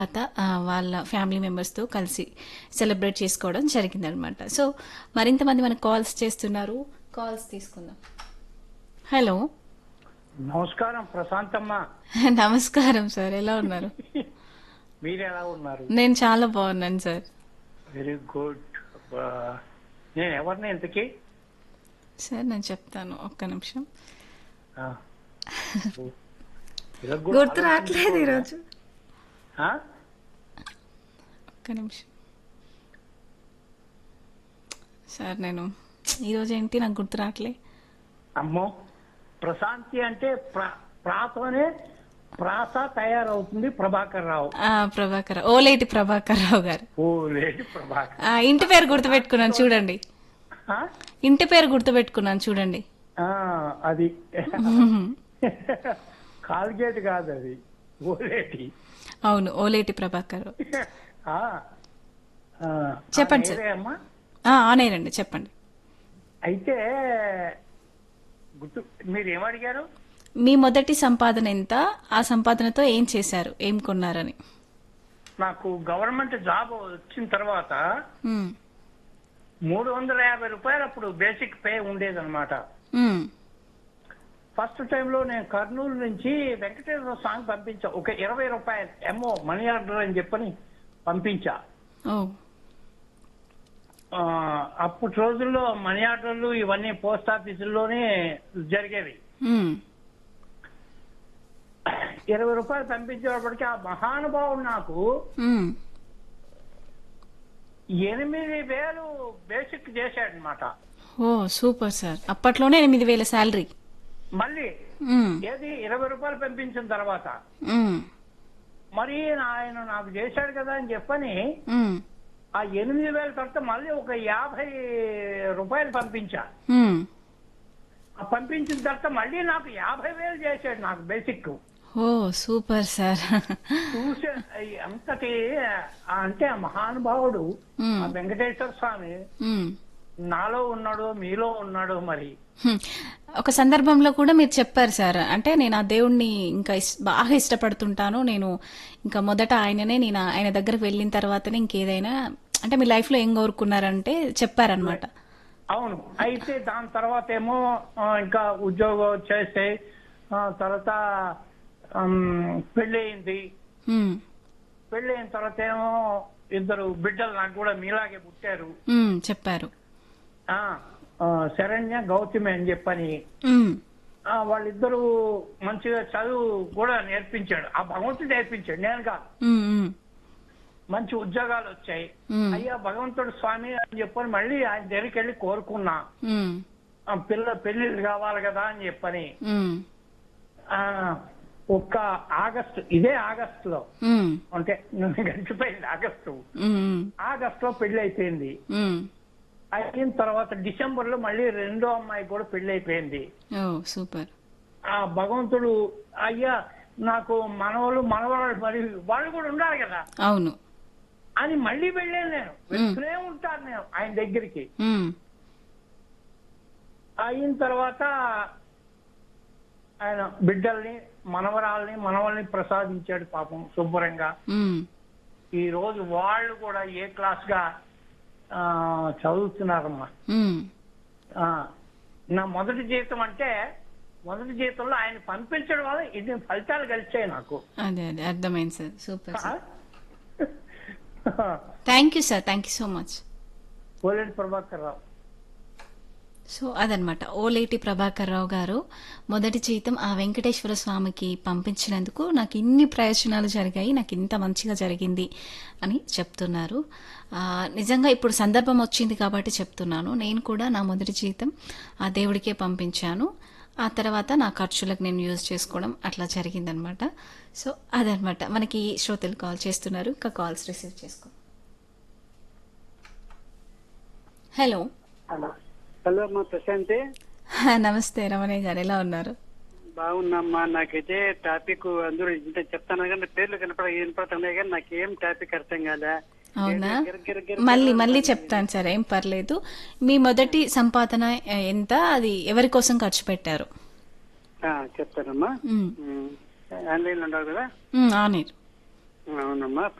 తర్వాత ఆ, వాళ్ళ ఫ్యామిలీ మెంబర్స్తో కలిసి సెలబ్రేట్ చేసుకోవడం జరిగిందనమాట సో మరింత మంది మనకు కాల్స్ చేస్తున్నారు కాల్స్ తీసుకుందాం హలో నమస్కారం ప్రశాంతమ్మ నమస్కారం సార్ ఎలా ఉన్నారు మీరు ఎలా ఉన్నారు నేను చాలా బాగున్నాను సార్ వెరీ గుడ్ నేను ఎవరిని ఇంతకీ సార్ నేను చెప్తాను ఒక్క నిమిషం ఆ. ఇలా కూడా గుర్తు రావట్లేదు ఈరోజు ఆ? ఒక్క నిమిషం సార్ నేను ఈరోజు ఏంటి నాకు గుర్తు రావట్లే అమ్మో ప్రశాంతి అంటే ప్ర- ప్రాతోనే ప్రాస తయారవుతుంది ప్రభాకర్ రావు ఆ, ప్రభాకర్ ఓలేటి ప్రభాకర్ రావు గారు ఓ లేడి ప్రభాకర్ ఆ, ఇంటి పేరు గుర్తుపెట్టుకున్నాను చూడండి ఆ? ఇంటి పేరు గుర్తుపెట్టుకున్నాను చూడండి ఆ, అది కాల్గేట్ కాదు అది ఓలేటి అవును ఓలేటి ప్రభాకర్ రావు. ఆ. ఆ, చెప్పండి ఆ సార్. నేరే అమ్మా ఆ, ఆనేనండి చెప్పండి అయితే గుర్తు మీరు ఏమడిగారు మీ మొదటి సంపాదన ఎంత ఆ సంపాదనతో ఏం చేశారు ఏం కొన్నారని నాకు గవర్నమెంట్ జాబ్ వచ్చిన తర్వాత ఉమ్, మూడు వందల యాభై రూపాయలు అప్పుడు బేసిక్ పే ఉండేదన్నమాట ఉమ్, ఫస్ట్ టైంలో నేను కర్నూలు నుంచి వెంకటేశ్వర స్వామి పంపించా ఒక ఇరవై రూపాయలు ఎమ్మో మనీ ఆర్డర్ అని చెప్పని పంపించా ఓ ఆ, అప్పటి రోజుల్లో మనీ ఆర్డర్లు ఇవన్నీ పోస్ట్ ఆఫీసుల్లోనే జరిగేవి ఉమ్, ఇరవై రూపాయలు పంపించేటప్పటికి ఆ మహానుభావుడు నాకు ఉమ్, ఎనిమిది వేలు బేసిక్ చేశాడనమాట ఓ సూపర్ సార్ అప్పట్లోనే ఎనిమిది వేల శాలరీ మళ్ళీ ఉమ్, ఏది ఇరవై రూపాయలు పంపించిన తర్వాత ఉమ్, మరి ఆయన నాకు చేశాడు కదా అని చెప్పని ఉమ్, ఆ ఎనిమిది వేల తర్వాత మళ్ళీ ఒక యాభై రూపాయలు పంపించా ఉమ్. ఆ పంపించిన తర్వాత మళ్ళీ నాకు యాభై వేలు చేశాడు నాకు బేసిక్ ఓ సూపర్ సార్ చూసే అంతటి ఆ అంటే ఆ మహానుభావుడు ఉమ్, ఆ వెంకటేశ్వర స్వామి ఉమ్. నాలో ఉన్నాడు మీలో ఉన్నాడు మరి హ్మ్. ఒక సందర్భంలో కూడా మీరు చెప్పారు సార్ అంటే నేను ఆ దేవుణ్ణి ఇంకా ఇస్- బాగా ఇష్టపడుతుంటాను నేను ఇంకా మొదట ఆయననే నేను ఆయన దగ్గరకు వెళ్ళిన తర్వాతనే ఇంకేదైనా అంటే మీ లైఫ్ లో ఏం కోరుకున్నారంటే చెప్పారనమాట అవును అయితే దాని తర్వాత ఏమో ఆ, ఇంకా ఉద్యోగం చేస్తే ఆ, తర్వాత పెళ్లి అయింది పెళ్లి అయిన తర్వాత ఏమో ఇద్దరు బిడ్డలు నాకు కూడా మీలాగే పుట్టారు చెప్పారు ఆ, ఆ, శరణ్య గౌతమి అని చెప్పని ఉమ్, ఆ, వాళ్ళిద్దరూ మంచిగా చదువు కూడా నేర్పించాడు ఆ భగవంతుడు నేర్పించాడు నేను కాదు ఉమ్, ఉమ్, మంచి ఉద్యోగాలు వచ్చాయి ఉమ్, అయ్యా భగవంతుడు స్వామి అని చెప్పని మళ్ళీ ఆయన దగ్గరికి వెళ్ళి కోరుకున్నా ఉమ్, ఆ, పిల్ల పెళ్లిళ్ళు కావాలి కదా అని చెప్పని ఉమ్, ఆ, ఒక్క ఆగస్టు ఇదే ఆగస్టు లో ఉమ్, అంటే గడిచిపోయింది ఆగస్టు ఉమ్, ఉమ్, ఆగస్టు లో పెళ్లి అయిపోయింది ఉమ్. అయిన తర్వాత డిసెంబర్ లో మళ్ళీ రెండో అమ్మాయి కూడా పెళ్లి అయిపోయింది ఓ సూపర్ ఆ భగవంతుడు అయ్యా నాకు మనవాళ్ళు మనవాళ్ళు మరి వాళ్ళు కూడా ఉండాలి కదా అవును అని మళ్ళీ వెళ్ళాను నేను వెళ్తూనే ఉంటాను నేను ఆయన దగ్గరికి ఉమ్, అయిన తర్వాత ఆయన బిడ్డల్ని మనవరాల్ని మనవల్ని ప్రసాదించాడు పాపం శుభ్రంగా ఉమ్, ఈ రోజు వాళ్ళు కూడా ఏ క్లాస్ గా ఆ, చదువుతున్నారమ్మా ఉమ్. ఆ, నా మొదటి జీతం అంటే మొదటి జీతంలో ఆయన పంపించడం వల్ల ఇది ఫలితాలు కలిసాయి నాకు అదే అదే అర్థమైంది సార్ సూపర్ ఆ? Sir thank you sir thank you so much Koleti Prabhakar Rao so అదనమాట ఓలేటి ప్రభాకర్ రావు గారు మొదటి జీతం ఆ వెంకటేశ్వర స్వామికి పంపించినందుకు నాకు ఇన్ని ప్రయోజనాలు జరిగాయి నాకు ఇంత మంచిగా జరిగింది అని చెప్తున్నారు ఆ, నిజంగా ఇప్పుడు సందర్భం వచ్చింది కాబట్టి చెప్తున్నాను నేను కూడా నా మొదటి జీతం ఆ దేవుడికే పంపించాను ఆ తర్వాత నా ఖర్చులకు నేను యూజ్ చేసుకోవడం అట్లా జరిగిందనమాట సో అదనమాట మనకి శ్రోతలు కాల్ చేస్తున్నారు ఇంకా కాల్స్ రిసీవ్ చేసుకో హలో హలో హలో అమ్మా ప్రశాంతి నమస్తే రమణయ్య గారు ఎలా ఉన్నారు బాగున్నామ్మా నాకైతే టాపిక్ అందరూ ఇంత చెప్తాను కానీ పేర్లు కనపడ వినపడుతున్నాయి కానీ నాకేం టాపిక్ అర్థం కాలే అవునా గిర గిర గిర మళ్ళీ మళ్ళీ చెప్తాను సార్ ఏం పర్లేదు మీ మొదటి సంపాదన ఎంత అది ఎవరి కోసం ఖర్చు పెట్టారు ఆ, చెప్తానమ్మా ఉమ్, ఉమ్. ఆన్లైన్ లో ఉండవు కదా ఉమ్, ఆనేరు అవునమ్మా